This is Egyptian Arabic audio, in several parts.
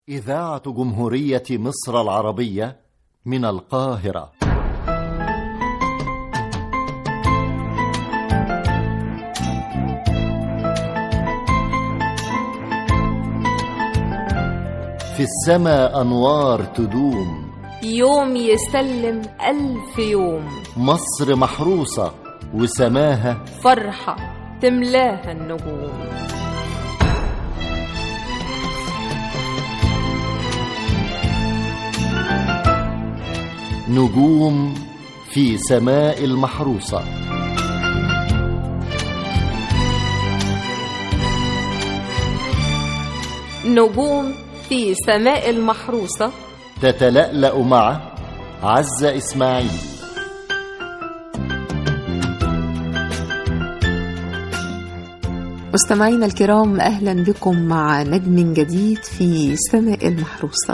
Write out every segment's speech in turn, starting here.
إذاعة جمهورية مصر العربية من القاهرة في السماء أنوار تدوم يوم يسلم ألف يوم مصر محروسة وسماها فرحة تملاها النجوم نجوم في سماء المحروسة نجوم في سماء المحروسة تتلألأ مع عزة إسماعيل مستمعينا الكرام أهلا بكم مع نجم جديد في سماء المحروسة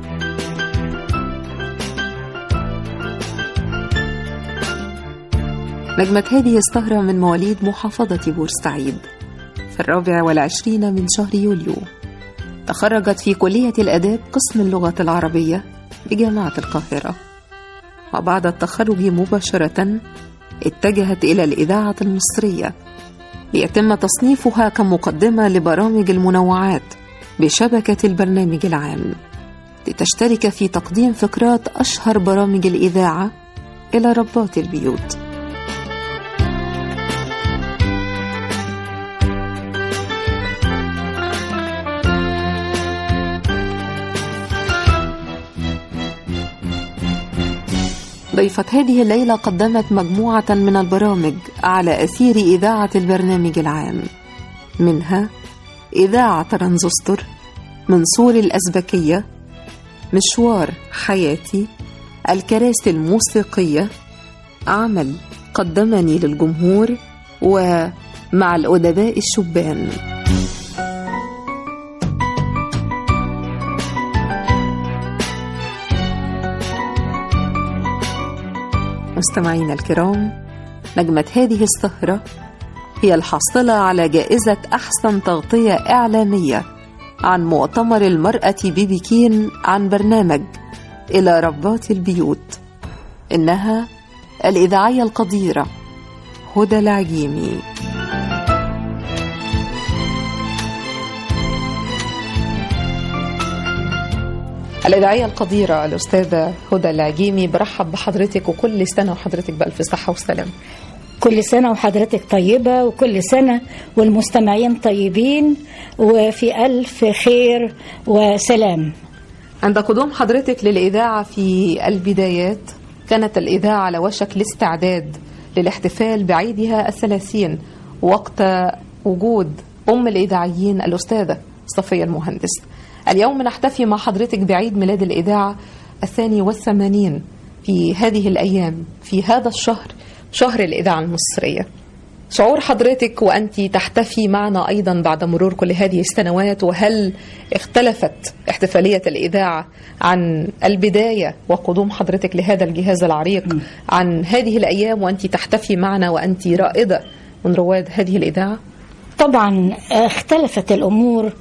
نجمة هذه السهرة من مواليد محافظة بورسعيد في الرابع والعشرين من شهر يوليو تخرجت في كلية الآداب قسم اللغة العربية بجامعة القاهرة وبعد التخرج مباشرة اتجهت إلى الإذاعة المصرية ليتم تصنيفها كمقدمة لبرامج المنوعات بشبكة البرنامج العام لتشترك في تقديم فقرات أشهر برامج الإذاعة إلى ربات البيوت ضيفة هذه الليلة قدمت مجموعة من البرامج على أثير إذاعة البرنامج العام منها إذاعة ترانزستور منصور الأزبكية مشوار حياتي الكراسي الموسيقية عمل قدمني للجمهور ومع الأدباء الشبان مستمعينا الكرام نجمة هذه السهرة هي الحاصلة على جائزة أحسن تغطية إعلامية عن مؤتمر المرأة ببكين عن برنامج إلى ربات البيوت إنها الإذاعية القديرة هدى العجيمي الإذاعية القديرة الأستاذة هدى العجيمي برحب بحضرتك وكل سنة وحضرتك بألف صحة وسلام كل سنة وحضرتك طيبة وكل سنة والمستمعين طيبين وفي ألف خير وسلام عند قدوم حضرتك للإذاعة في البدايات كانت الإذاعة على وشك الاستعداد للاحتفال بعيدها الثلاثين وقت وجود أم الإذاعيين الأستاذة صفية المهندس اليوم نحتفي مع حضرتك بعيد ميلاد الإذاعة الثاني والثمانين في هذه الأيام في هذا الشهر شهر الإذاعة المصرية شعور حضرتك وأنت تحتفي معنا أيضا بعد مرور كل هذه السنوات وهل اختلفت احتفالية الإذاعة عن البداية وقدوم حضرتك لهذا الجهاز العريق عن هذه الأيام وأنت تحتفي معنا وأنت رائدة من رواد هذه الإذاعة طبعا اختلفت الأمور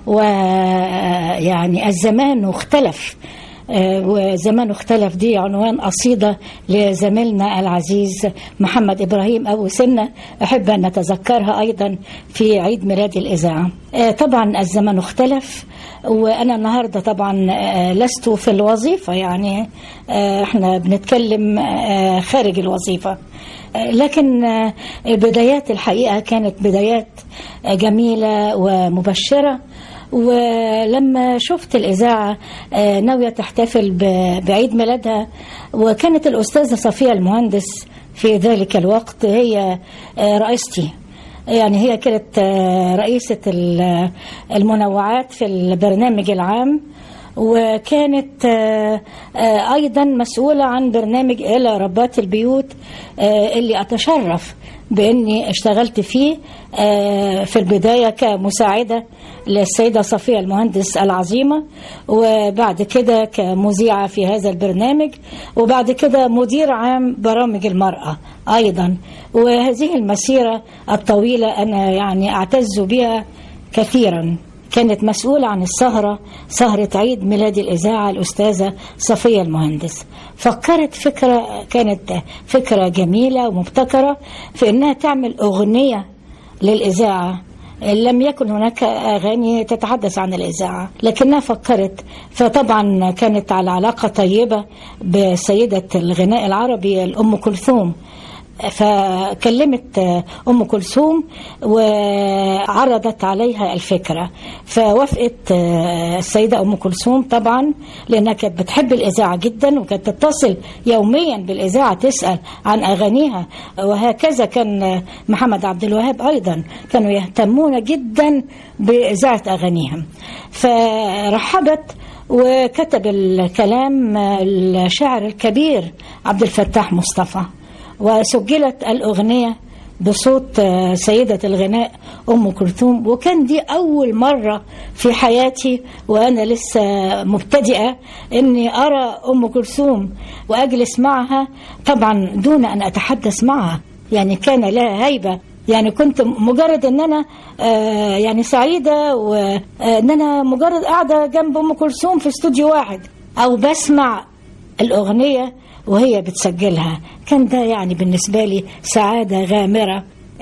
ويعني الزمان اختلف وزمان اختلف دي عنوان قصيدة لزميلنا العزيز محمد إبراهيم أبو سنة أحب أن نتذكرها أيضا في عيد ميلاد الإذاعة طبعا الزمان اختلف وأنا النهاردة طبعا لست في الوظيفة يعني احنا بنتكلم خارج الوظيفة لكن بدايات الحقيقة كانت بدايات جميلة ومبشرة ولما شفت الإذاعة ناوية تحتفل بعيد ميلادها وكانت الأستاذة صفية المهندس في ذلك الوقت هي رئيستي يعني هي كانت رئيسة المنوعات في البرنامج العام وكانت أيضا مسؤولة عن برنامج إلى ربات البيوت اللي أتشرف باني اشتغلت فيه في البدايه كمساعده للسيده صفيه المهندس العظيمه وبعد كده كمذيعه في هذا البرنامج وبعد كده مدير عام برامج المراه ايضا وهذه المسيره الطويله انا يعني اعتز بها كثيرا كانت مسؤولة عن السهرة سهرة عيد ميلاد الإذاعة الأستاذة صفية المهندس فكرت فكرة كانت فكرة جميلة ومبتكرة في أنها تعمل أغنية للإذاعة لم يكن هناك أغاني تتحدث عن الإذاعة لكنها فكرت فطبعا كانت على علاقة طيبة بسيدة الغناء العربي الأم كلثوم فكلمت ام كلثوم وعرضت عليها الفكره فوافقت السيده ام كلثوم طبعا لانها كانت بتحب الاذاعه جدا وكانت تتصل يوميا بالاذاعه تسال عن اغانيها وهكذا كان محمد عبد الوهاب ايضا كانوا يهتمون جدا باذاعه اغانيهم فرحبت وكتب الكلام الشاعر الكبير عبد الفتاح مصطفى وسجلت الأغنية بصوت سيدة الغناء أم كلثوم وكان دي أول مرة في حياتي وأنا لسه مبتدئة أني أرى أم كلثوم وأجلس معها طبعا دون أن أتحدث معها يعني كان لها هيبة يعني كنت مجرد ان انا آه يعني سعيده وان انا مجرد قاعده جنب ام كلثوم في استوديو واحد او بسمع الاغنيه وهي بتسجلها كان ده يعني بالنسبة لي سعادة غامرة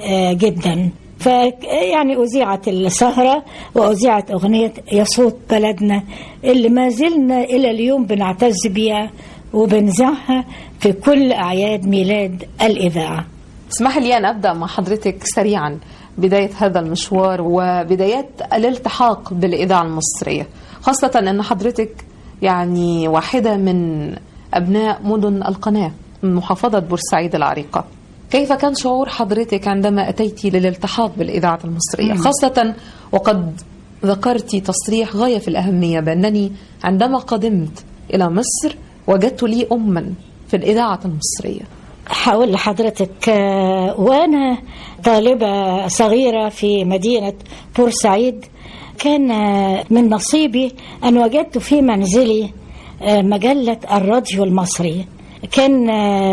جدا فيعني أذيعت السهرة وأذيعت أغنية يا صوت بلدنا اللي ما زلنا إلى اليوم بنعتز بيها وبنذاعها في كل أعياد ميلاد الإذاعة اسمح لي أن أبدأ مع حضرتك سريعا بداية هذا المشوار وبدايات الالتحاق بالإذاعة المصرية خاصة أن حضرتك يعني واحدة من أبناء مدن القناة من محافظة بورسعيد العريقة كيف كان شعور حضرتك عندما أتيت للالتحاق بالإذاعة المصرية خاصة وقد ذكرت تصريح غاية في الأهمية بأنني عندما قدمت إلى مصر وجدت لي أما في الإذاعة المصرية هقول لحضرتك وأنا طالبة صغيرة في مدينة بورسعيد كان من نصيبي أن وجدت في منزلي مجلة الراديو المصري كان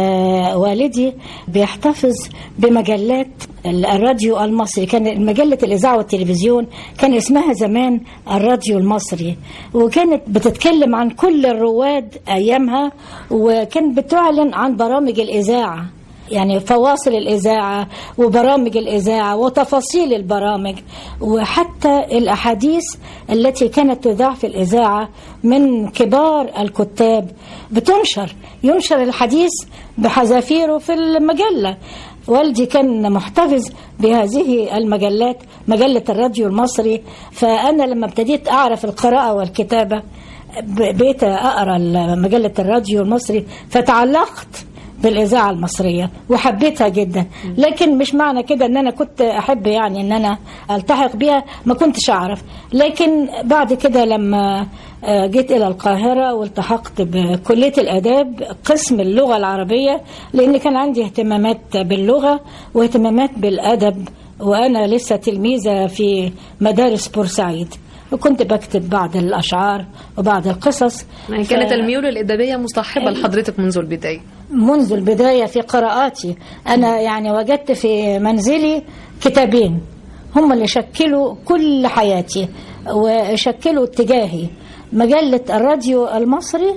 والدي بيحتفظ بمجلات الراديو المصري كان مجلة الإذاعة والتلفزيون كان اسمها زمان الراديو المصري وكانت بتتكلم عن كل الرواد أيامها وكانت بتعلن عن برامج الإذاعة يعني فواصل الإذاعة وبرامج الإذاعة وتفاصيل البرامج وحتى الأحاديث التي كانت تذاع في الإذاعة من كبار الكتاب بتنشر ينشر الحديث بحذافيره في المجلة والدي كان محتفظ بهذه المجلات مجلة الراديو المصري فأنا لما ابتديت أعرف القراءة والكتابة بقيت أقرأ مجلة الراديو المصري فتعلقت بالإذاعة المصرية وحبيتها جدا لكن مش معنى كده ان انا كنت احب يعني ان انا التحق بيها ما كنتش اعرف لكن بعد كده لما جيت الى القاهرة والتحقت بكلية الاداب قسم اللغة العربية لان كان عندي اهتمامات باللغة واهتمامات بالادب وانا لسه تلميذة في مدارس بورسعيد وكنت بكتب بعض الأشعار وبعض القصص يعني كانت الميول الإدبية مصاحبة لحضرتك منذ البداية منذ البداية في قراءاتي أنا يعني وجدت في منزلي كتابين هم اللي شكلوا كل حياتي وشكلوا اتجاهي مجلة الراديو المصري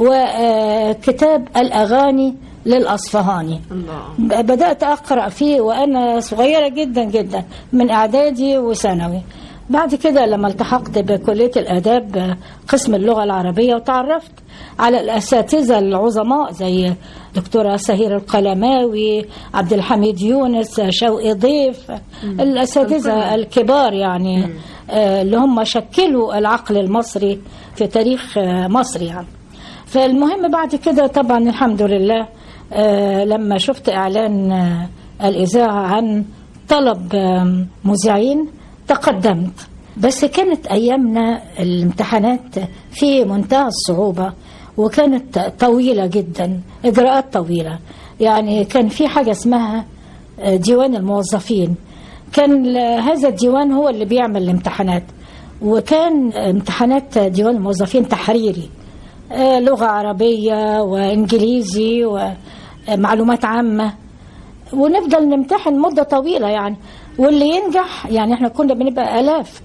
وكتاب الأغاني للأصفهاني الله. بدأت أقرأ فيه وأنا صغيرة جدا جدا من إعدادي وثانوي بعد كده لما التحقت بكلية الآداب قسم اللغة العربية وتعرفت على الأساتذة العظماء زي دكتورة سهير القلماوي عبد الحميد يونس شوقي ضيف الأساتذة الكبار يعني اللي هم شكلوا العقل المصري في تاريخ مصر يعني فالمهم بعد كده طبعا الحمد لله لما شفت إعلان الإذاعة عن طلب مذيعين تقدمت بس كانت أيامنا الامتحانات في منتهى الصعوبة وكانت طويلة جدا إجراءات طويلة يعني كان في حاجة اسمها ديوان الموظفين كان هذا الديوان هو اللي بيعمل الامتحانات وكان امتحانات ديوان الموظفين تحريري لغة عربية وإنجليزي ومعلومات عامة ونفضل نمتحن مدة طويلة يعني واللي ينجح يعني احنا كنا بنبقى آلاف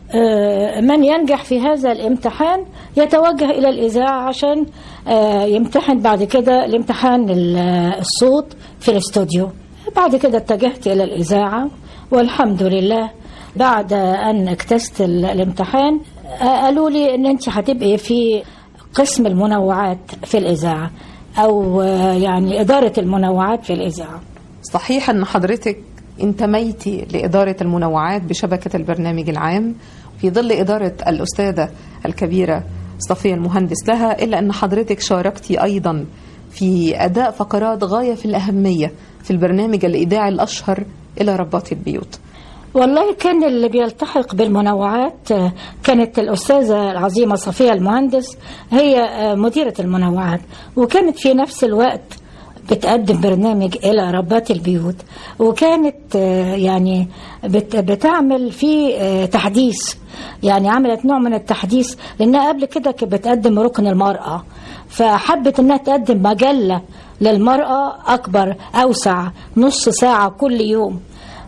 آه، من ينجح في هذا الامتحان يتوجه إلى الإذاعة عشان آه، يمتحن بعد كده الامتحان ال- الصوت في الاستوديو بعد كده اتجهت إلى الإذاعة والحمد لله بعد أن اجتزت ال- الامتحان آه، قالوا لي أن أنت هتبقي في قسم المنوعات في الإذاعة أو آه، يعني إدارة المنوعات في الإذاعة صحيح أن حضرتك انتميتي لإدارة المنوعات بشبكة البرنامج العام في ظل إدارة الأستاذة الكبيرة صفية المهندس لها إلا أن حضرتك شاركتي أيضا في أداء فقرات غاية في الأهمية في البرنامج الإذاعي الأشهر إلى رباط البيوت والله كان اللي بيلتحق بالمنوعات آه، كانت الأستاذة العظيمة صفية المهندس هي آه، مديرة المنوعات وكانت في نفس الوقت بتقدم برنامج إلى ربات البيوت وكانت آه، يعني بت- بتعمل فيه آه، تحديث يعني عملت نوع من التحديث لأنها قبل كده كانت بتقدم ركن المرأة فحبت انها تقدم مجله للمراه اكبر اوسع نص ساعه كل يوم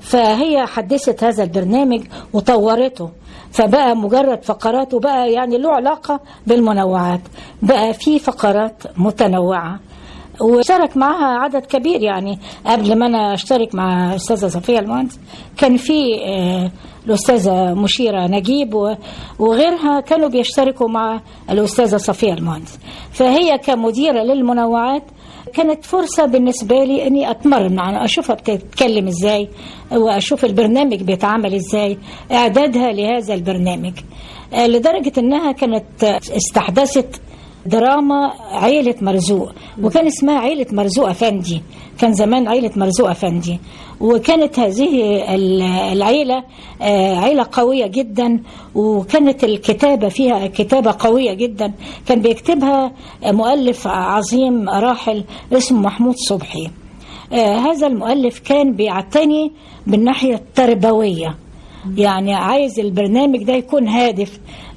فهي حدثت هذا البرنامج وطورته فبقى مجرد فقرات وبقى يعني له علاقة بالمنوعات بقى في فقرات متنوعة وشارك معها عدد كبير يعني قبل ما انا اشترك مع الاستاذه صفيه المهندس كان في آه، الاستاذه مشيره نجيب و- وغيرها كانوا بيشتركوا مع الاستاذه صفيه المهندس فهي كمديره للمنوعات كانت فرصة بالنسبة لي أني أتمرن يعني أشوفها بتتكلم إزاي وأشوف البرنامج بيتعامل إزاي إعدادها لهذا البرنامج آه، لدرجة أنها كانت آه، استحدثت دراما عيلة مرزوق وكان اسمها عيلة مرزوق أفندي كان زمان عيلة مرزوق أفندي وكانت هذه ال- العيلة آه، عيلة قوية جدا وكانت الكتابة فيها كتابة قوية جدا كان بيكتبها مؤلف عظيم راحل اسمه محمود صبحي آه، هذا المؤلف كان بيعتني بالناحية التربوية يعني عايز البرنامج ده يكون هادف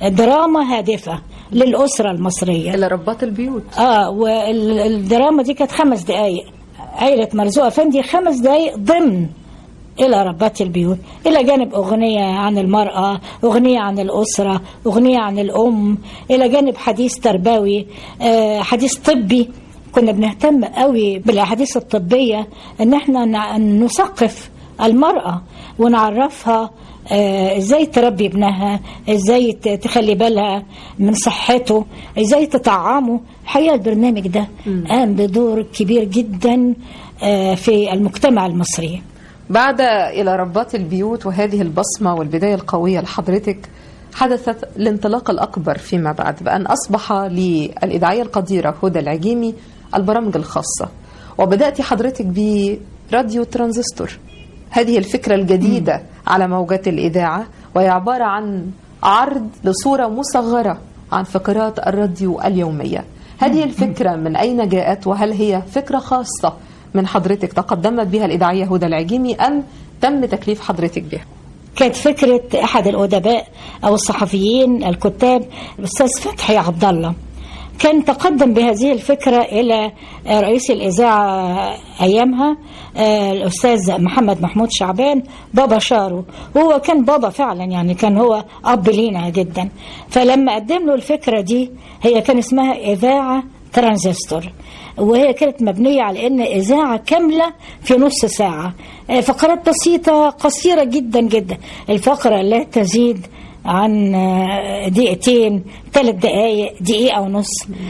دراما هادفة للأسرة المصرية إلى رباط البيوت اه والدراما دي كانت خمس دقايق عيلة مرزوق أفندي خمس دقايق ضمن إلى ربات البيوت إلى جانب أغنية عن المرأة أغنية عن الأسرة أغنية عن الأم إلى جانب حديث تربوي آه، حديث طبي كنا بنهتم قوي بالأحاديث الطبية إن احنا نع- نثقف المرأة ونعرفها آه، ازاي تربي ابنها ازاي ت- تخلي بالها من صحته ازاي تطعمه الحقيقه البرنامج ده قام بدور كبير جدا آه، في المجتمع المصري بعد إلى رباط البيوت وهذه البصمة والبداية القوية لحضرتك حدثت الانطلاق الأكبر فيما بعد بأن أصبح للإذاعية القديرة هدى العجيمي البرامج الخاصة وبدأت حضرتك براديو ترانزستور هذه الفكرة الجديدة على موجات الإذاعة وهي عبارة عن عرض لصورة مصغرة عن فقرات الراديو اليومية هذه الفكرة من أين جاءت وهل هي فكرة خاصة من حضرتك تقدمت بها الإذاعية هدى العجيمي أم تم تكليف حضرتك بها كانت فكرة أحد الأدباء أو الصحفيين الكتاب الأستاذ فتحي عبد الله كان تقدم بهذه الفكرة إلى رئيس الإذاعة أيامها آه، الأستاذ محمد محمود شعبان بابا شارو وهو كان بابا فعلا يعني كان هو أب لينا جدا فلما قدم له الفكرة دي هي كان اسمها إذاعة ترانزستور وهي كانت مبنية على أن إذاعة كاملة في نص ساعة آه، فقرات بسيطة قصيرة جدا جدا الفقرة لا تزيد عن آه، دقيقتين ثلاث دقائق دقيقة ونص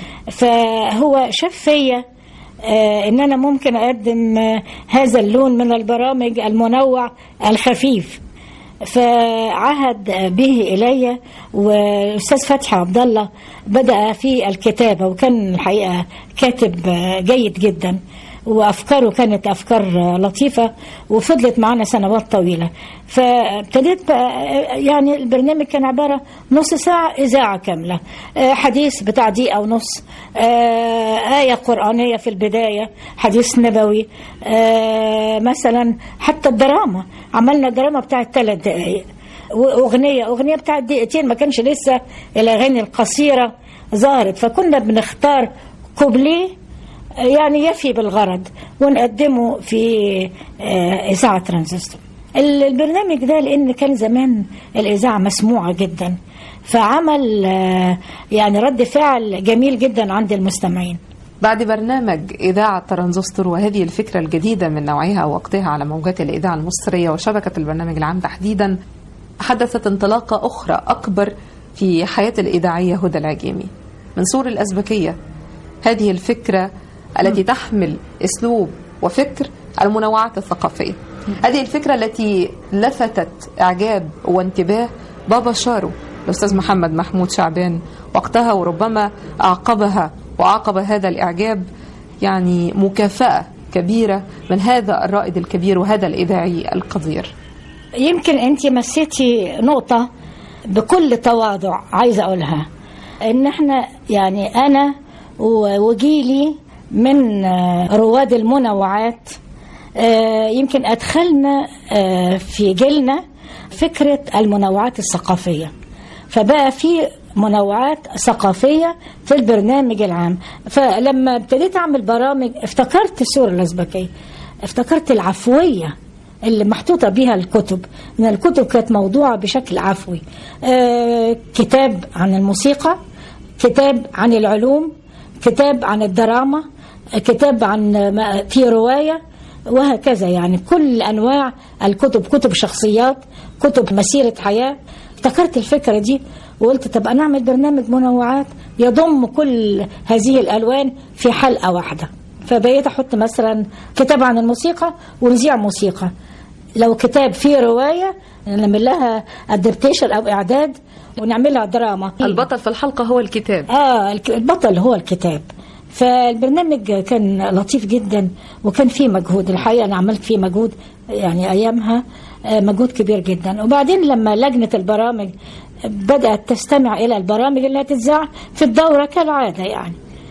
فهو شاف فيا آه، ان انا ممكن اقدم آه، هذا اللون من البرامج المنوع الخفيف فعهد به الي والاستاذ فتحي عبد الله بدا في الكتابه وكان الحقيقه كاتب جيد جدا وافكاره كانت افكار لطيفه وفضلت معنا سنوات طويله فابتديت بقى يعني البرنامج كان عباره نص ساعه اذاعه كامله آه، حديث بتاع دقيقه ونص آه، ايه قرانيه في البدايه حديث نبوي آه، مثلا حتى الدراما عملنا دراما بتاعت ثلاث دقائق واغنيه اغنيه بتاعت دقيقتين ما كانش لسه الاغاني القصيره ظهرت فكنا بنختار كوبليه يعني يفي بالغرض ونقدمه في آه، إذاعة ترانزستور ال- البرنامج ده لان كان زمان الاذاعه مسموعه جدا فعمل آه، يعني رد فعل جميل جدا عند المستمعين بعد برنامج إذاعة ترانزستور وهذه الفكرة الجديدة من نوعها ووقتها على موجات الإذاعة المصرية وشبكة البرنامج العام تحديدا حدثت انطلاقة أخرى أكبر في حياة الإذاعية هدى العجيمي من سور الأزبكية هذه الفكرة التي تحمل أسلوب وفكر المنوعات الثقافية هذه الفكرة التي لفتت إعجاب وانتباه بابا شارو الأستاذ محمد محمود شعبان وقتها وربما أعقبها وعقب هذا الإعجاب يعني مكافأة كبيرة من هذا الرائد الكبير وهذا الإذاعي القدير يمكن انت مسيتي نقطة بكل تواضع عايزة اقولها ان احنا يعني انا و- وجيلي من آه، رواد المنوعات آه، يمكن ادخلنا آه، في جيلنا فكرة المنوعات الثقافية فبقى في منوعات ثقافية في البرنامج العام فلما ابتديت أعمل برامج افتكرت السورة الأزبكية افتكرت العفوية اللي محطوطة بيها الكتب إن الكتب كانت موضوعة بشكل عفوي آه كتاب عن الموسيقى كتاب عن العلوم كتاب عن الدراما كتاب عن ما- في رواية وهكذا يعني كل أنواع الكتب كتب شخصيات كتب مسيرة حياة افتكرت الفكرة دي وقلت طب أنا أعمل برنامج منوعات يضم كل هذه الألوان في حلقة واحدة فبقيت أحط مثلا كتاب عن الموسيقى ونذيع موسيقى لو كتاب فيه رواية نعمل لها ادابتيشن أو إعداد ونعملها دراما البطل في الحلقة هو الكتاب اه الك- البطل هو الكتاب فالبرنامج كان لطيف جدا وكان فيه مجهود الحقيقه انا عملت فيه مجهود يعني ايامها آه، مجهود كبير جدا وبعدين لما لجنه البرامج بدات تستمع الى البرامج اللي هتتذاع في الدوره كالعاده يعني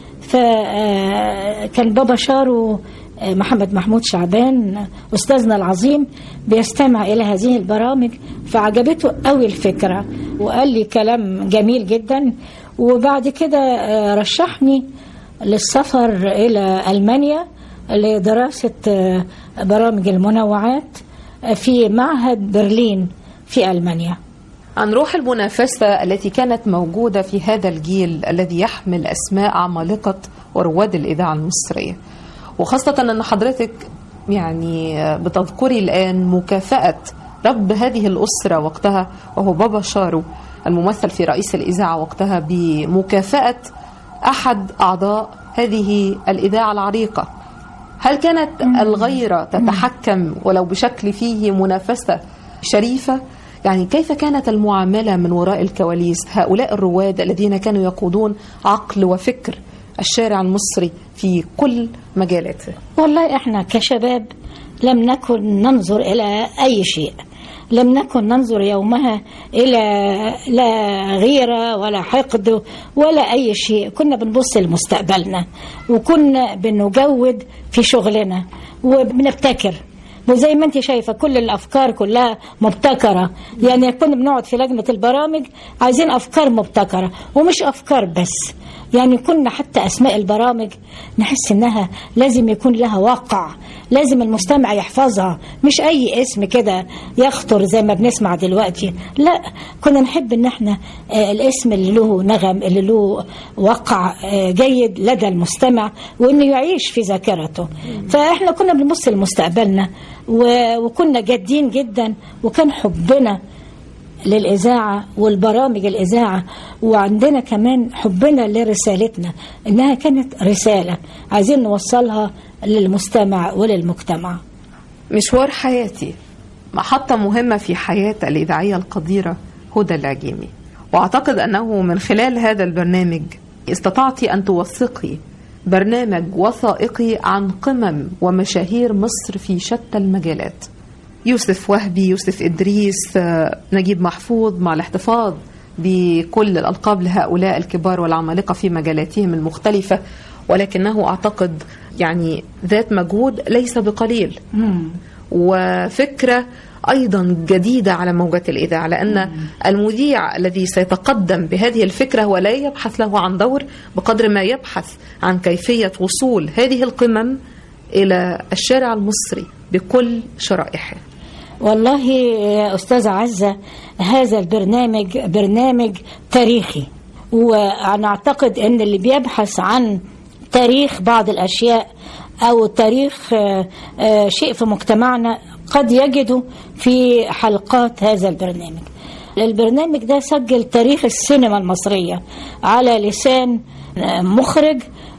فكان بابا شارو آه، محمد محمود شعبان أستاذنا العظيم بيستمع إلى هذه البرامج فعجبته قوي الفكرة وقال لي كلام جميل جدا وبعد كده آه، رشحني للسفر إلى ألمانيا لدراسة آه، برامج المنوعات آه، في معهد برلين في ألمانيا عن روح المنافسة التي كانت موجودة في هذا الجيل الذي يحمل أسماء عمالقة ورواد الإذاعة المصرية وخاصة أن حضرتك يعني بتذكري الآن مكافأة رب هذه الأسرة وقتها وهو بابا شارو الممثل في رئيس الإذاعة وقتها بمكافأة أحد أعضاء هذه الإذاعة العريقة هل كانت الغيرة تتحكم ولو بشكل فيه منافسة شريفة؟ يعني كيف كانت المعاملة من وراء الكواليس هؤلاء الرواد الذين كانوا يقودون عقل وفكر الشارع المصري في كل مجالاته والله احنا كشباب لم نكن ننظر الى اي شيء لم نكن ننظر يومها الى لا غيره ولا حقد ولا اي شيء كنا بنبص لمستقبلنا وكنا بنجود في شغلنا وبنبتكر وزي ما انت شايفه كل الافكار كلها مبتكره يعني كنا بنقعد في لجنه البرامج عايزين افكار مبتكره ومش افكار بس يعني كنا حتى اسماء البرامج نحس انها لازم يكون لها واقع لازم المستمع يحفظها مش اي اسم كده يخطر زي ما بنسمع دلوقتي لا كنا نحب ان احنا آه، الاسم اللي له نغم اللي له وقع آه، جيد لدى المستمع وانه يعيش في ذاكرته فاحنا كنا بنبص لمستقبلنا و- وكنا جادين جدا وكان حبنا للإذاعة والبرامج الإذاعة وعندنا كمان حبنا لرسالتنا إنها كانت رسالة عايزين نوصلها للمستمع وللمجتمع مشوار حياتي محطة مهمة في حياة الإذاعية القديرة هدى العجيمي وأعتقد أنه من خلال هذا البرنامج استطعت أن توثقي برنامج وثائقي عن قمم ومشاهير مصر في شتى المجالات يوسف وهبي يوسف إدريس آه، نجيب محفوظ مع الاحتفاظ بكل الألقاب لهؤلاء الكبار والعمالقة في مجالاتهم المختلفة ولكنه أعتقد يعني ذات مجهود ليس بقليل وفكرة أيضا جديدة على موجات الإذاعة لأن المذيع الذي سيتقدم بهذه الفكرة هو لا يبحث له عن دور بقدر ما يبحث عن كيفية وصول هذه القمم إلى الشارع المصري بكل شرائحه والله يا أستاذة عزة هذا البرنامج برنامج تاريخي وأنا أعتقد أن اللي بيبحث عن تاريخ بعض الأشياء أو تاريخ آه، آه، شيء في مجتمعنا قد يجده في حلقات هذا البرنامج البرنامج ده سجل تاريخ السينما المصرية على لسان آه، مخرج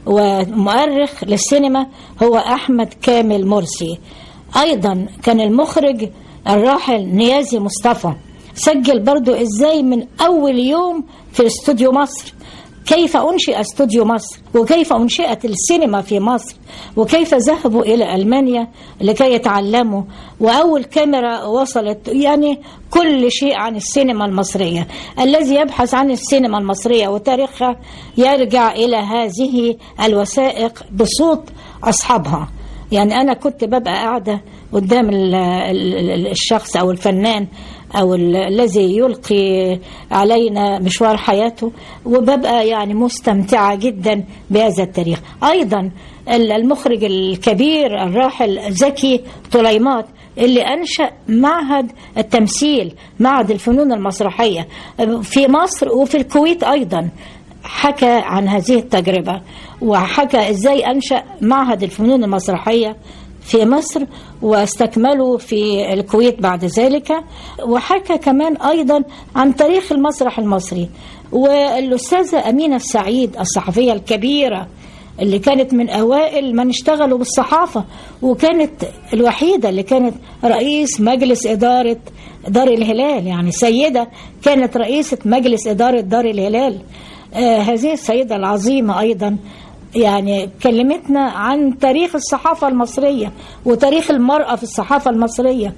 ومؤرخ للسينما هو أحمد كامل مرسي أيضا كان المخرج الراحل نيازي مصطفى سجل برضو إزاي من أول يوم في استوديو مصر كيف أنشئ استوديو مصر وكيف أنشئت السينما في مصر وكيف ذهبوا إلى ألمانيا لكي يتعلموا وأول كاميرا وصلت يعني كل شيء عن السينما المصرية الذي يبحث عن السينما المصرية وتاريخها يرجع إلى هذه الوثائق بصوت أصحابها يعني أنا كنت ببقى قاعدة قدام ال- ال- ال- الشخص أو الفنان أو ال- الذي يلقي علينا مشوار حياته وببقى يعني مستمتعة جدا بهذا التاريخ أيضا ال- المخرج الكبير الراحل زكي طليمات اللي أنشأ معهد التمثيل معهد الفنون المسرحية في مصر وفي الكويت أيضا حكى عن هذه التجربة وحكى ازاي انشا معهد الفنون المسرحيه في مصر واستكملوا في الكويت بعد ذلك وحكى كمان ايضا عن تاريخ المسرح المصري والاستاذه امينه السعيد الصحفيه الكبيره اللي كانت من اوائل من اشتغلوا بالصحافه وكانت الوحيده اللي كانت رئيس مجلس اداره دار الهلال يعني سيده كانت رئيسه مجلس اداره دار الهلال آه هذه السيده العظيمه ايضا يعني كلمتنا عن تاريخ الصحافة المصرية وتاريخ المرأة في الصحافة المصرية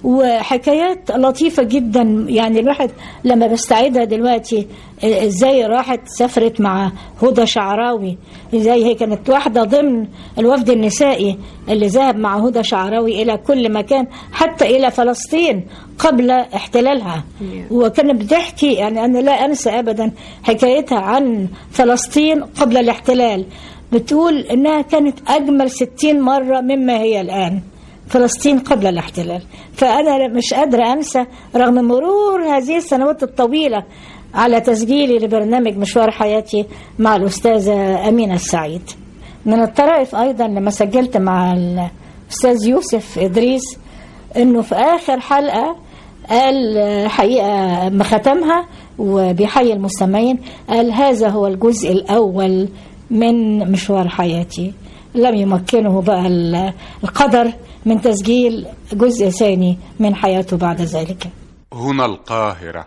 وحكايات لطيفة جدا يعني الواحد لما بستعيدها دلوقتي آه، ازاي راحت سافرت مع هدى شعراوي ازاي هي كانت واحدة ضمن الوفد النسائي اللي ذهب مع هدى شعراوي إلى كل مكان حتى إلى فلسطين قبل احتلالها وكانت بتحكي يعني أنا لا أنسى أبدا حكايتها عن فلسطين قبل الاحتلال بتقول إنها كانت أجمل ستين مرة مما هي الآن فلسطين قبل الاحتلال فأنا مش قادرة أنسى رغم مرور هذه السنوات الطويلة على تسجيلي لبرنامج مشوار حياتي مع الأستاذة أمينة السعيد من الطرائف أيضا لما سجلت مع الأستاذ يوسف إدريس إنه في آخر حلقة قال حقيقة ما ختمها وبيحيي المستمعين قال هذا هو الجزء الأول من مشوار حياتي لم يمكنه بقى ال- القدر من تسجيل جزء ثاني من حياته بعد ذلك هنا القاهرة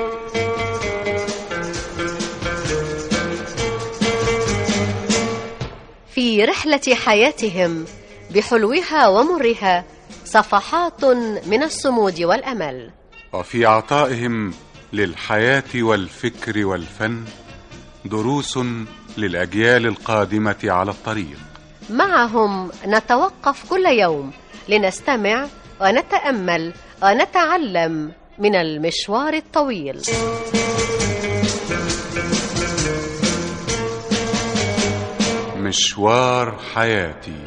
في رحلة حياتهم بحلوها ومرها صفحات من الصمود والأمل وفي عطائهم للحياة والفكر والفن دروس للأجيال القادمة على الطريق معهم نتوقف كل يوم لنستمع ونتأمل ونتعلم من المشوار الطويل مشوار حياتي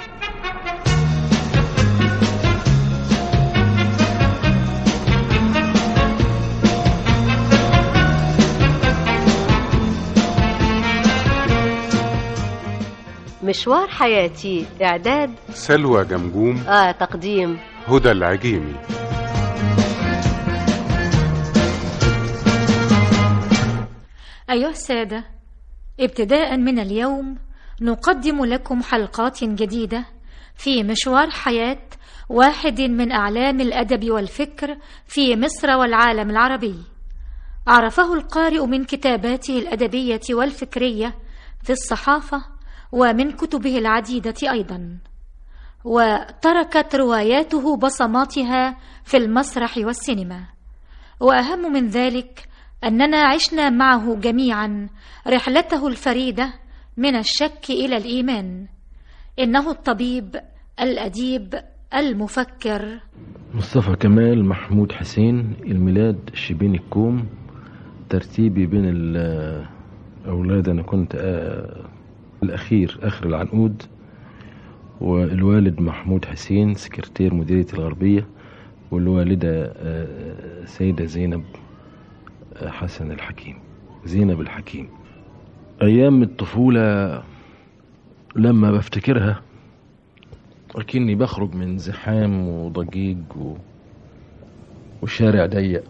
مشوار حياتي إعداد سلوى جمجوم آه تقديم هدى العجيمي أيها السادة ابتداء من اليوم نقدم لكم حلقات جديدة في مشوار حياة واحد من أعلام الأدب والفكر في مصر والعالم العربي عرفه القارئ من كتاباته الأدبية والفكرية في الصحافة ومن كتبه العديدة أيضا وتركت رواياته بصماتها في المسرح والسينما واهم من ذلك اننا عشنا معه جميعا رحلته الفريده من الشك الى الايمان انه الطبيب الاديب المفكر مصطفى كمال محمود حسين الميلاد شبين الكوم ترتيبي بين الأولاد أنا كنت آه، الأخير آخر العنقود والوالد محمود حسين سكرتير مديرية الغربية والوالدة آه، سيدة زينب آه، حسن الحكيم زينب الحكيم أيام الطفولة لما بفتكرها أكني بخرج من زحام وضجيج و... وشارع ضيق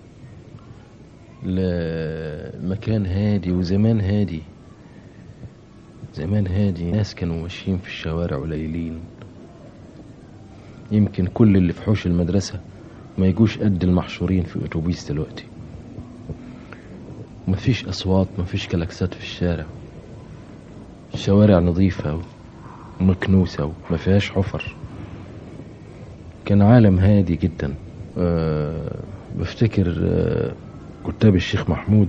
لمكان هادي وزمان هادي زمان هادي ناس كانوا ماشيين في الشوارع قليلين يمكن كل اللي في حوش المدرسة ما يجوش قد المحشورين في أتوبيس دلوقتي مفيش أصوات مفيش كلاكسات في الشارع الشوارع نظيفة ومكنوسة وما فيهاش حفر كان عالم هادي جدا أه بفتكر أه كتاب الشيخ محمود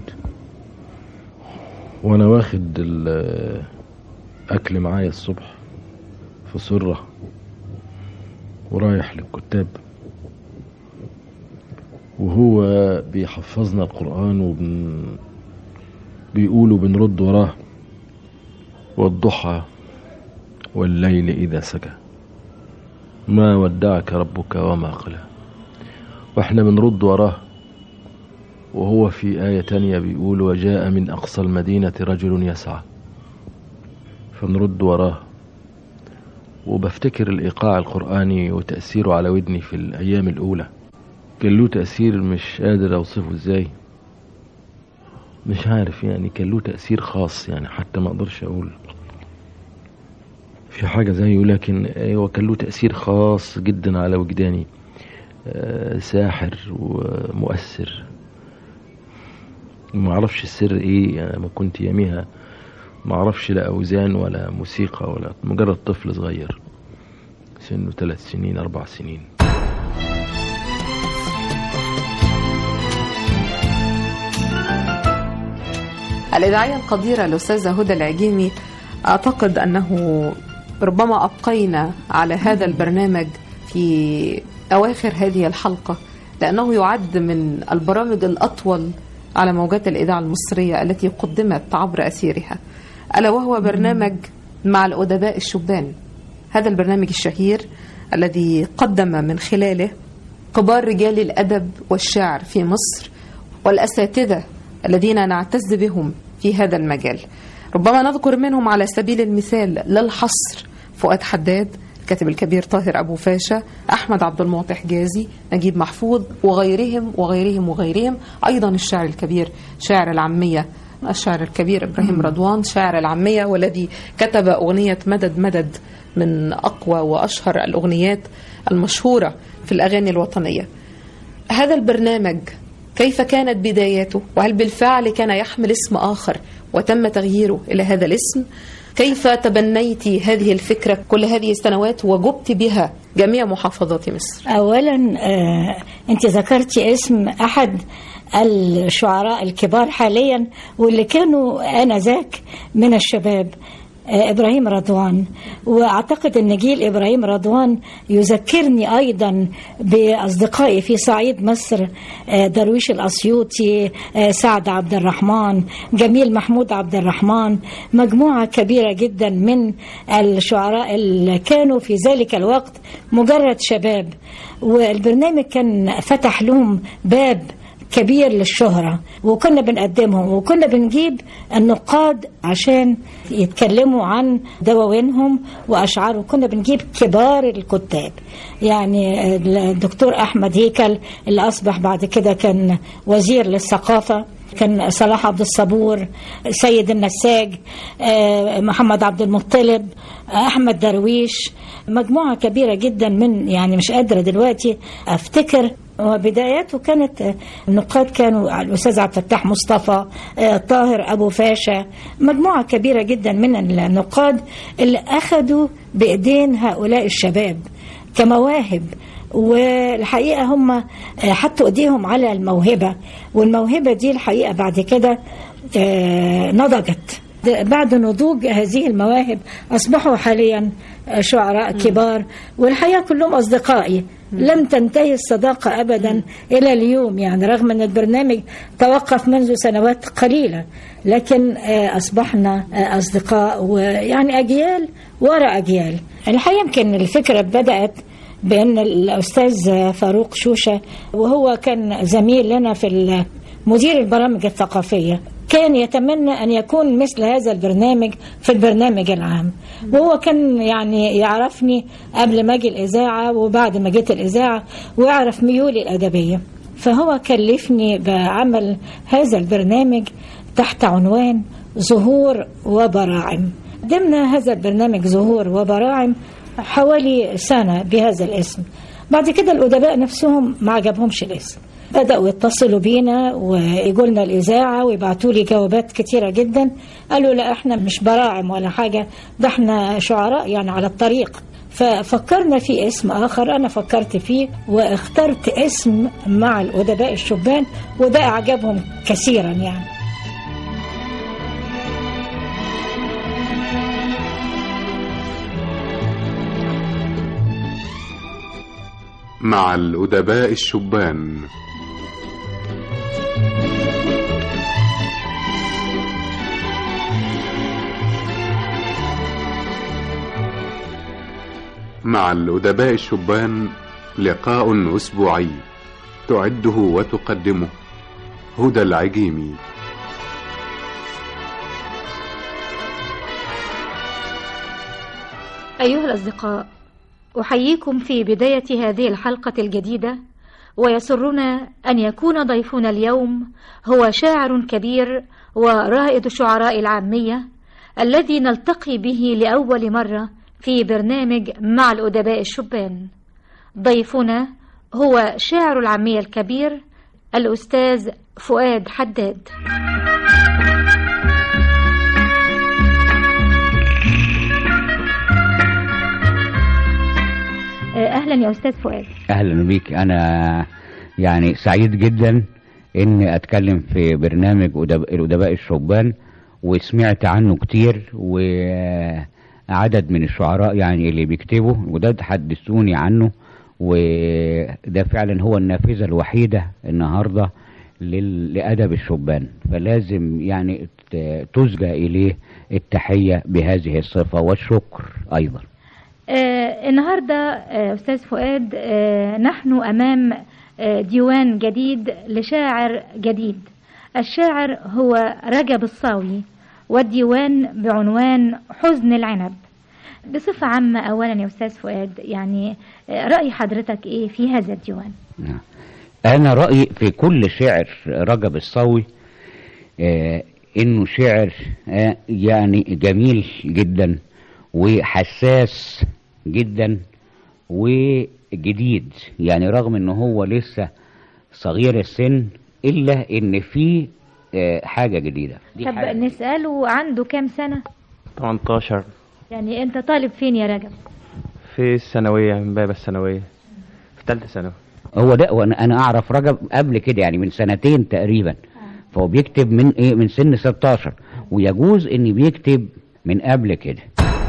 وانا واخد الاكل معايا الصبح في سرة ورايح للكتاب وهو بيحفظنا القرآن وبن بيقول وبنرد وراه والضحى والليل إذا سجى ما ودعك ربك وما قلى واحنا بنرد وراه وهو في آية تانية بيقول وجاء من أقصى المدينة رجل يسعى فنرد وراه وبفتكر الإيقاع القرآني وتأثيره على ودني في الأيام الأولى كان له تأثير مش قادر أوصفه إزاي مش عارف يعني كان له تأثير خاص يعني حتى ما أقدرش أقول في حاجة زيه لكن هو كان له تأثير خاص جدا على وجداني آه، ساحر ومؤثر ما اعرفش السر ايه يعني ما كنت ياميها ما اعرفش لا اوزان ولا موسيقى ولا مجرد طفل صغير سنه ثلاث سنين اربع سنين الإذاعية القديرة الأستاذة هدى العجيمي أعتقد أنه ربما أبقينا على هذا البرنامج في أواخر هذه الحلقة لأنه يعد من البرامج الأطول على موجات الإذاعة المصرية التي قدمت عبر أثيرها ألا وهو برنامج مع الأدباء الشبان هذا البرنامج الشهير الذي قدم من خلاله كبار رجال الأدب والشعر في مصر والأساتذة الذين نعتز بهم في هذا المجال ربما نذكر منهم على سبيل المثال للحصر فؤاد حداد الكاتب الكبير طاهر أبو فاشا أحمد عبد المعطي حجازي نجيب محفوظ وغيرهم وغيرهم وغيرهم أيضا الشاعر الكبير شاعر العامية الشاعر الكبير إبراهيم رضوان شاعر العامية والذي كتب أغنية مدد مدد من أقوى وأشهر الأغنيات المشهورة في الأغاني الوطنية هذا البرنامج كيف كانت بداياته وهل بالفعل كان يحمل اسم آخر وتم تغييره إلى هذا الاسم كيف تبنيت هذه الفكرة كل هذه السنوات وجبت بها جميع محافظات مصر اولا آه، انت ذكرتي اسم احد الشعراء الكبار حاليا واللي كانوا انذاك من الشباب آه، ابراهيم رضوان واعتقد ان جيل ابراهيم رضوان يذكرني ايضا باصدقائي في صعيد مصر آه، درويش الاسيوطي آه، سعد عبد الرحمن جميل محمود عبد الرحمن مجموعه كبيره جدا من الشعراء اللي كانوا في ذلك الوقت مجرد شباب والبرنامج كان فتح لهم باب كبير للشهرة وكنا بنقدمهم وكنا بنجيب النقاد عشان يتكلموا عن دواوينهم وأشعارهم كنا بنجيب كبار الكتاب يعني الدكتور أحمد هيكل اللي أصبح بعد كده كان وزير للثقافة كان صلاح عبد الصبور سيد النساج آه، محمد عبد المطلب آه، أحمد درويش مجموعة كبيرة جدا من يعني مش قادرة دلوقتي أفتكر وبداياته كانت آه، النقاد كانوا الأستاذ عبد الفتاح مصطفى آه، طاهر أبو فاشا مجموعة كبيرة جدا من النقاد اللي أخذوا بإيدين هؤلاء الشباب كمواهب والحقيقة هم آه، حطوا ايديهم على الموهبة والموهبة دي الحقيقة بعد كده آه، نضجت بعد نضوج هذه المواهب أصبحوا حاليا شعراء كبار والحقيقة كلهم أصدقائي لم تنتهي الصداقة أبدا إلى اليوم يعني رغم أن البرنامج توقف منذ سنوات قليلة لكن آه، أصبحنا آه، أصدقاء ويعني أجيال وراء أجيال الحقيقة يمكن الفكرة بدأت بأن الأستاذ فاروق شوشة وهو كان زميل لنا في ال- مدير البرامج الثقافية كان يتمنى أن يكون مثل هذا البرنامج في البرنامج العام وهو كان يعني يعرفني قبل ما أجي الإذاعة وبعد ما جيت الإذاعة ويعرف ميولي الأدبية فهو كلفني بعمل هذا البرنامج تحت عنوان ظهور وبراعم ضمن هذا البرنامج ظهور وبراعم حوالي سنة بهذا الاسم بعد كده الأدباء نفسهم ما عجبهمش الاسم بدأوا يتصلوا بينا ويجوا لنا الإذاعة ويبعتوا لي جوابات كتيرة جدا قالوا لا احنا مش براعم ولا حاجة ده احنا شعراء يعني على الطريق ففكرنا في اسم آخر أنا فكرت فيه واخترت اسم مع الأدباء الشبان وده أعجبهم كثيرا يعني مع الأدباء الشبان مع الأدباء الشبان لقاء أسبوعي تعده وتقدمه هدى العجيمي أيها الأصدقاء أحييكم في بداية هذه الحلقة الجديدة ويسرنا أن يكون ضيفنا اليوم هو شاعر كبير ورائد شعراء العامية الذي نلتقي به لأول مرة في برنامج مع الأدباء الشبان ضيفنا هو شاعر العامية الكبير الأستاذ فؤاد حداد أهلا يا أستاذ فؤاد اهلا بيك انا يعني سعيد جدا اني اتكلم في برنامج أدب- الادباء الشبان وسمعت عنه كتير وعدد من الشعراء يعني اللي بيكتبوا وده تحدثوني عنه وده فعلا هو النافذة الوحيدة النهاردة لل- لأدب الشبان فلازم يعني ت- تسجى إليه التحية بهذه الصفة والشكر أيضا آه النهاردة آه أستاذ فؤاد آه نحن أمام آه ديوان جديد لشاعر جديد الشاعر هو رجب الصاوي والديوان بعنوان حزن العنب بصفة عامة أولا يا أستاذ فؤاد يعني آه رأي حضرتك إيه في هذا الديوان نعم. أنا رأيي في كل شعر رجب الصاوي آه إنه شعر آه يعني جميل جدا وحساس جدا وجديد يعني رغم إنه هو لسه صغير السن إلا إن فيه آه حاجة جديدة دي طب حاجة. نسأله عنده كام سنة 18 يعني أنت طالب فين يا رجب في الثانوية من باب الثانوية في ثالثة ثانوي هو ده وانا انا اعرف رجب قبل كده يعني من سنتين تقريبا فهو بيكتب من ايه من سن 16 ويجوز ان بيكتب من قبل كده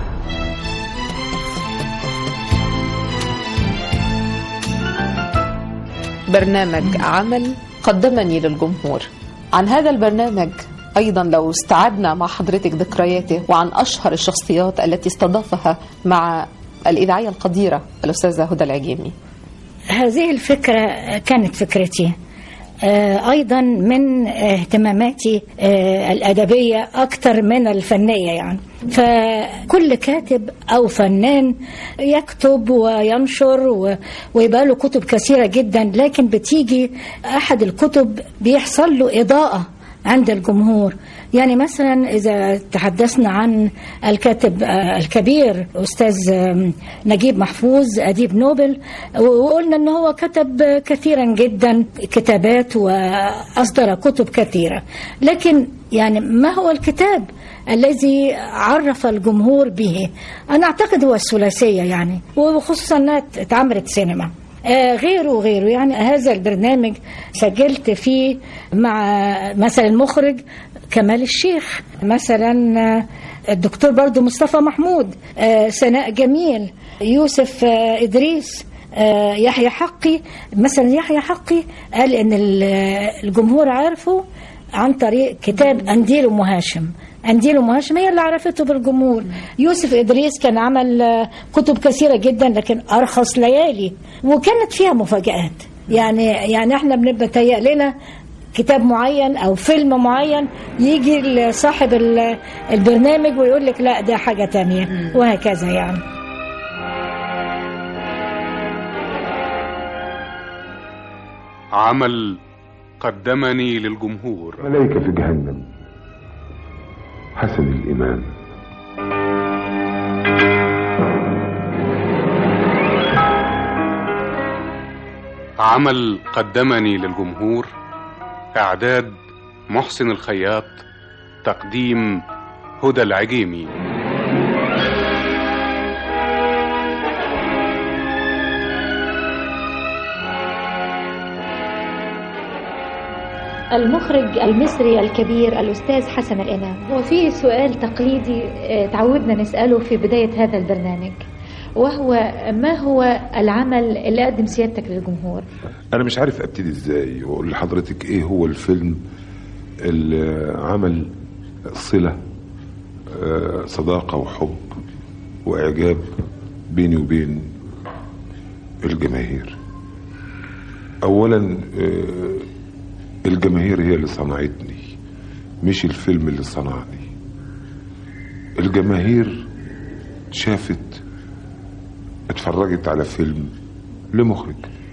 برنامج عمل قدمني للجمهور عن هذا البرنامج أيضا لو استعدنا مع حضرتك ذكرياته وعن أشهر الشخصيات التي استضافها مع الإذاعية القديرة الأستاذة هدى العجيمي هذه الفكرة كانت فكرتي آه، أيضا من اهتماماتي آه، الأدبية أكثر من الفنية يعني فكل كاتب أو فنان يكتب وينشر و- ويبقى له كتب كثيرة جدا لكن بتيجي أحد الكتب بيحصل له إضاءة عند الجمهور يعني مثلا إذا تحدثنا عن الكاتب آه، الكبير أستاذ آم، نجيب محفوظ أديب نوبل وقلنا أنه هو كتب كثيرا جدا كتابات وأصدر كتب كثيرة لكن يعني ما هو الكتاب الذي عرف الجمهور به أنا أعتقد هو الثلاثية يعني وخصوصا أنها اتعملت سينما آه، غيره وغيره يعني هذا البرنامج سجلت فيه مع مثلا المخرج كمال الشيخ مثلا آه، الدكتور برضو مصطفى محمود آه، سناء جميل يوسف آه، إدريس آه، يحيى حقي مثلا يحيى حقي قال ان ال- الجمهور عارفه عن طريق كتاب أنديل أم هاشم أنديل أم هاشم هي اللي عرفته بالجمهور يوسف إدريس كان عمل آه، كتب كثيرة جدا لكن أرخص ليالي وكانت فيها مفاجآت يعني يعني احنا بنبقى تهيأ لنا كتاب معين او فيلم معين يجي صاحب ال- البرنامج ويقول لك لا ده حاجة تانية وهكذا يعني عمل قدمني للجمهور ملائكة في جهنم حسن الإمام عمل قدمني للجمهور إعداد محسن الخياط تقديم هدى العجيمي المخرج المصري الكبير الأستاذ حسن الإمام وفي سؤال تقليدي آه، تعودنا نسأله في بداية هذا البرنامج وهو ما هو العمل اللي قدم سيادتك للجمهور أنا مش عارف أبتدي إزاي وأقول لحضرتك إيه هو الفيلم اللي عمل صلة آه، صداقة وحب وإعجاب بيني وبين الجماهير أولا آه، الجماهير هي اللي صنعتني مش الفيلم اللي صنعني الجماهير شافت اتفرجت على فيلم لمخرج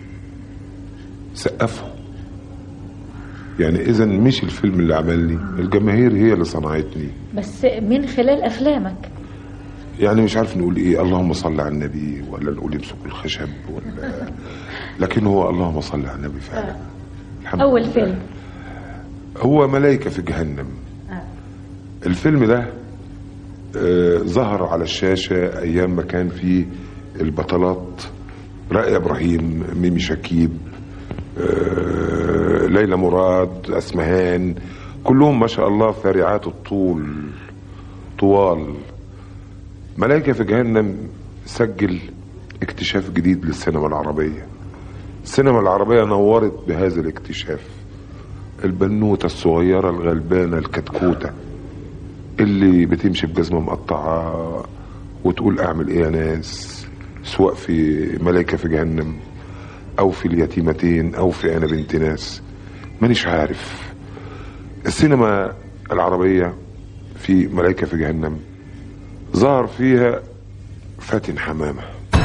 سقفه يعني اذا مش الفيلم اللي عملني الجماهير هي اللي صنعتني بس من خلال أفلامك يعني مش عارف نقول ايه اللهم صل على النبي ولا نقول امسكوا الخشب ولا لكن هو اللهم صل على النبي فعلا الحمد أول لله. فيلم هو ملائكة في جهنم الفيلم ده آه، ظهر على الشاشة أيام ما كان فيه البطلات رائع إبراهيم ميمي شكيب آه، ليلى مراد أسمهان كلهم ما شاء الله فارعات الطول طوال ملائكة في جهنم سجل اكتشاف جديد للسينما العربية السينما العربية نورت بهذا الاكتشاف البنوتة الصغيرة الغلبانة الكتكوتة اللي بتمشي بجزمة مقطعة وتقول أعمل إيه يا ناس سواء في ملائكة في جهنم أو في اليتيمتين أو في أنا بنت ناس مانيش عارف السينما العربية في ملائكة في جهنم ظهر فيها فاتن حمامة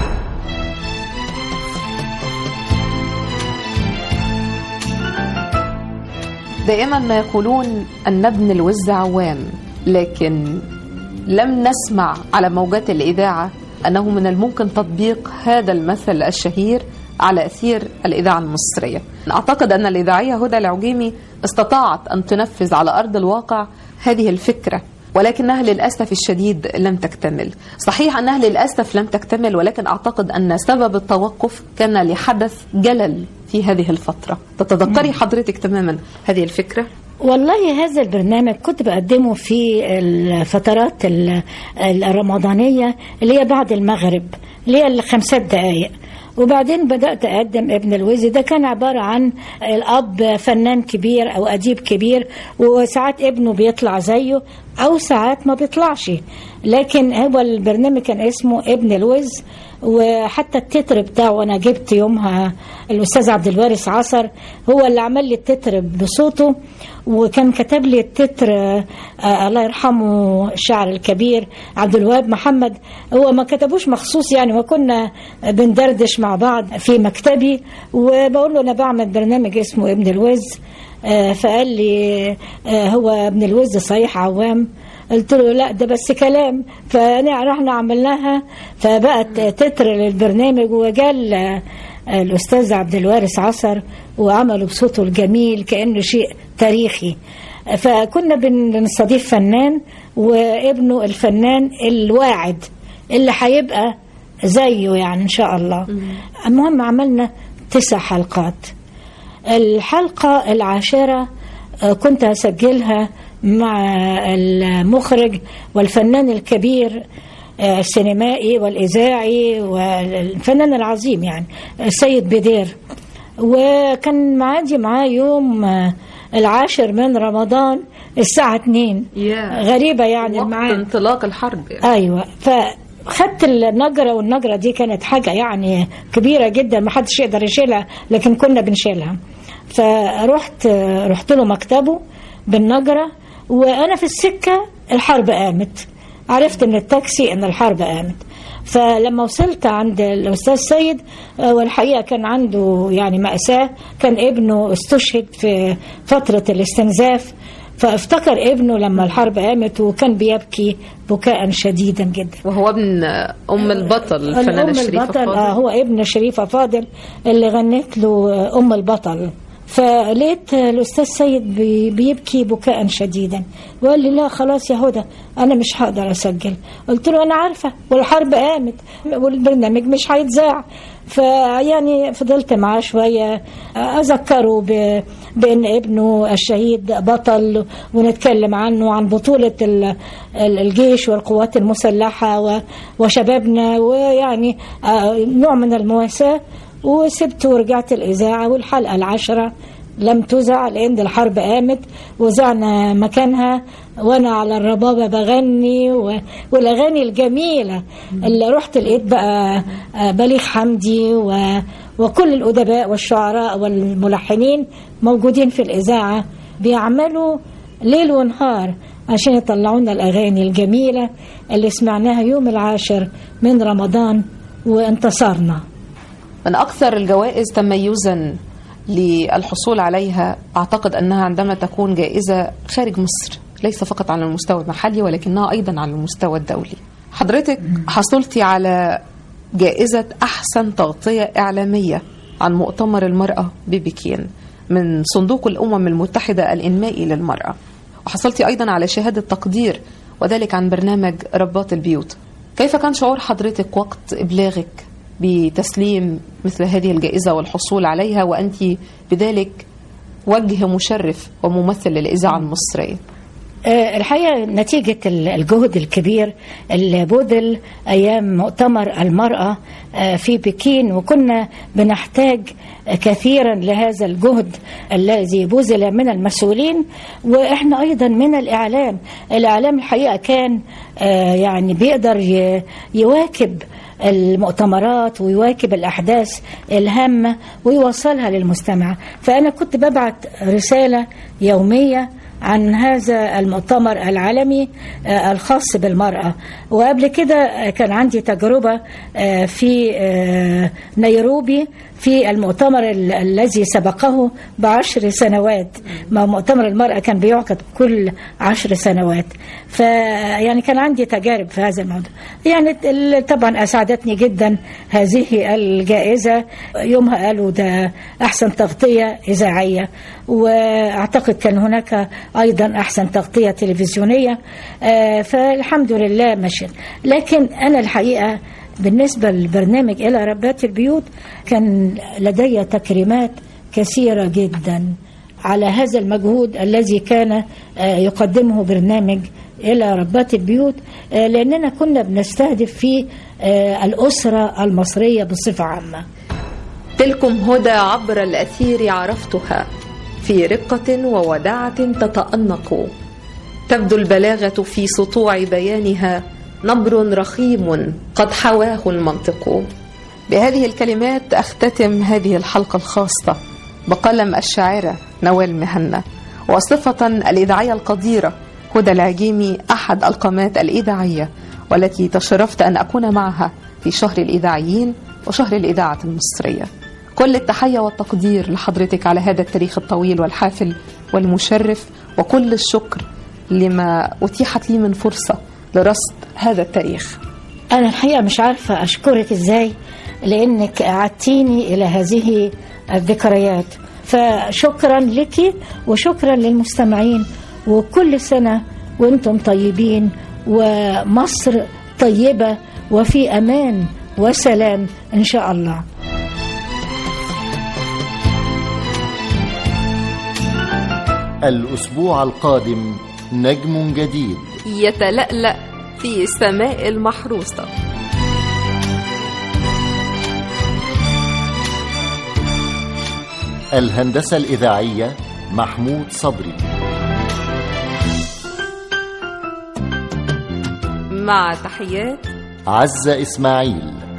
دائما ما يقولون أن ابن الوز عوام لكن لم نسمع على موجات الإذاعة أنه من الممكن تطبيق هذا المثل الشهير على أثير الإذاعة المصرية أعتقد أن الإذاعية هدى العجيمي استطاعت أن تنفذ على أرض الواقع هذه الفكرة ولكنها للأسف الشديد لم تكتمل صحيح أنها للأسف لم تكتمل ولكن أعتقد أن سبب التوقف كان لحدث جلل في هذه الفترة تتذكري حضرتك تماما هذه الفكرة والله هذا البرنامج كنت بقدمه في الفترات ال- الرمضانية اللي هي بعد المغرب اللي هي الخمسات دقايق وبعدين بدأت أقدم ابن الوزي ده كان عبارة عن الأب فنان كبير أو أديب كبير وساعات ابنه بيطلع زيه أو ساعات ما بيطلعش لكن هو البرنامج كان اسمه ابن الوز وحتى التتر بتاعه أنا جبت يومها الأستاذ عبد الوارث عصر هو اللي عمل لي التتر بصوته وكان كتب لي التتر آه، آه، الله يرحمه الشاعر الكبير عبد الوهاب محمد هو ما كتبوش مخصوص يعني وكنا بندردش مع بعض في مكتبي وبقول له انا بعمل برنامج اسمه ابن الوز آه، فقال لي آه، هو ابن الوز صحيح عوام قلت له لا ده بس كلام فانا رحنا عملناها فبقت تتر للبرنامج وجال آه، الاستاذ عبد الوارث عصر وعمله بصوته الجميل كانه شيء تاريخي فكنا بن- بنستضيف فنان وابنه الفنان الواعد اللي هيبقى زيه يعني ان شاء الله المهم عملنا تسع حلقات الحلقة العاشرة آه، كنت أسجلها مع المخرج والفنان الكبير آه، السينمائي والإذاعي والفنان العظيم يعني السيد بدير وكان معادي معاه يوم آه، العاشر من رمضان الساعة 2 يا غريبة يعني وقت الميعاد انطلاق الحرب يعني. ايوه فخدت النجرة والنجرة دي كانت حاجة يعني كبيرة جدا ما حدش يقدر يشيلها لكن كنا بنشيلها فرحت رحت له مكتبه بالنجرة وانا في السكة الحرب قامت عرفت من التاكسي ان الحرب قامت فلما وصلت عند الاستاذ سيد آه، والحقيقه كان عنده يعني ماساه كان ابنه استشهد في فتره الاستنزاف فافتكر ابنه لما الحرب قامت وكان بيبكي بكاء شديدا جدا وهو ابن أم البطل الفنانة الأم شريفة البطل فاضل. آه هو ابن شريفة فاضل اللي غنت له آه، أم البطل فلقيت آه، الأستاذ سيد بي- بيبكي بكاء شديدا وقال لي لا خلاص يا هدى أنا مش هقدر أسجل قلت له أنا عارفة والحرب قامت والبرنامج مش هيتذاع فيعني فضلت معاه شوية آه، أذكره ب- بأن ابنه الشهيد بطل ونتكلم عنه عن بطولة ال- ال- الجيش والقوات المسلحة و- وشبابنا ويعني آه، نوع من المواساة وسبت ورجعت الإذاعة والحلقة العشرة لم تذع لأن الحرب قامت وزعنا مكانها وأنا على الربابة بغني و... والأغاني الجميلة اللي رحت لقيت بقى آه، بليغ حمدي و... وكل الأدباء والشعراء والملحنين موجودين في الإذاعة بيعملوا ليل ونهار عشان يطلعوا لنا الأغاني الجميلة اللي سمعناها يوم العاشر من رمضان وانتصرنا من أكثر الجوائز تميزا للحصول عليها أعتقد أنها عندما تكون جائزة خارج مصر ليس فقط على المستوى المحلي ولكنها أيضا على المستوى الدولي حضرتك حصلتي على جائزة أحسن تغطية إعلامية عن مؤتمر المرأة ببكين من صندوق الأمم المتحدة الإنمائي للمرأة وحصلتي أيضا على شهادة تقدير وذلك عن برنامج رباط البيوت كيف كان شعور حضرتك وقت إبلاغك بتسليم مثل هذه الجائزة والحصول عليها وأنت بذلك وجه مشرف وممثل للإذاعة المصرية آه، الحقيقة نتيجة ال- الجهد الكبير اللي بذل أيام مؤتمر المرأة آه، في بكين وكنا بنحتاج كثيرا لهذا الجهد الذي بذل من المسؤولين وإحنا أيضا من الإعلام الإعلام الحقيقة كان آه، يعني بيقدر ي- يواكب المؤتمرات ويواكب الأحداث الهامة ويوصلها للمستمع فأنا كنت ببعت رسالة يومية عن هذا المؤتمر العالمي آه، الخاص بالمرأة وقبل كده آه، كان عندي تجربة آه، في آه، نيروبي في المؤتمر ال- الذي سبقه بعشر سنوات ما مؤتمر المرأة كان بيعقد كل عشر سنوات فيعني كان عندي تجارب في هذا الموضوع يعني ال- طبعا أسعدتني جدا هذه الجائزة يومها قالوا ده أحسن تغطية إذاعية وأعتقد كان هناك أيضا أحسن تغطية تلفزيونية آه، فالحمد لله مشيت لكن أنا الحقيقة بالنسبة للبرنامج إلى ربات البيوت كان لدي تكريمات كثيرة جدا على هذا المجهود الذي كان آه، يقدمه برنامج إلى ربات البيوت آه، لأننا كنا بنستهدف فيه آه، الأسرة المصرية بصفة عامة تلكم هدى عبر الأثير عرفتها في رقة ووداعة تتأنق تبدو البلاغة في سطوع بيانها نبر رخيم قد حواه المنطق بهذه الكلمات أختتم هذه الحلقة الخاصة بقلم الشاعرة نوال مهنا وصفة الإذاعية القديرة هدى العجيمي أحد القامات الإذاعية والتي تشرفت أن أكون معها في شهر الإذاعيين وشهر الإذاعة المصرية كل التحية والتقدير لحضرتك على هذا التاريخ الطويل والحافل والمشرف وكل الشكر لما أتيحت لي من فرصة لرصد هذا التاريخ أنا الحقيقة مش عارفة أشكرك إزاي لأنك أعدتيني إلى هذه الذكريات فشكرا لك وشكرا للمستمعين وكل سنة وانتم طيبين ومصر طيبة وفي أمان وسلام إن شاء الله الأسبوع القادم نجم جديد يتلألأ في السماء المحروسة الهندسة الإذاعية محمود صبري مع تحيات عزة إسماعيل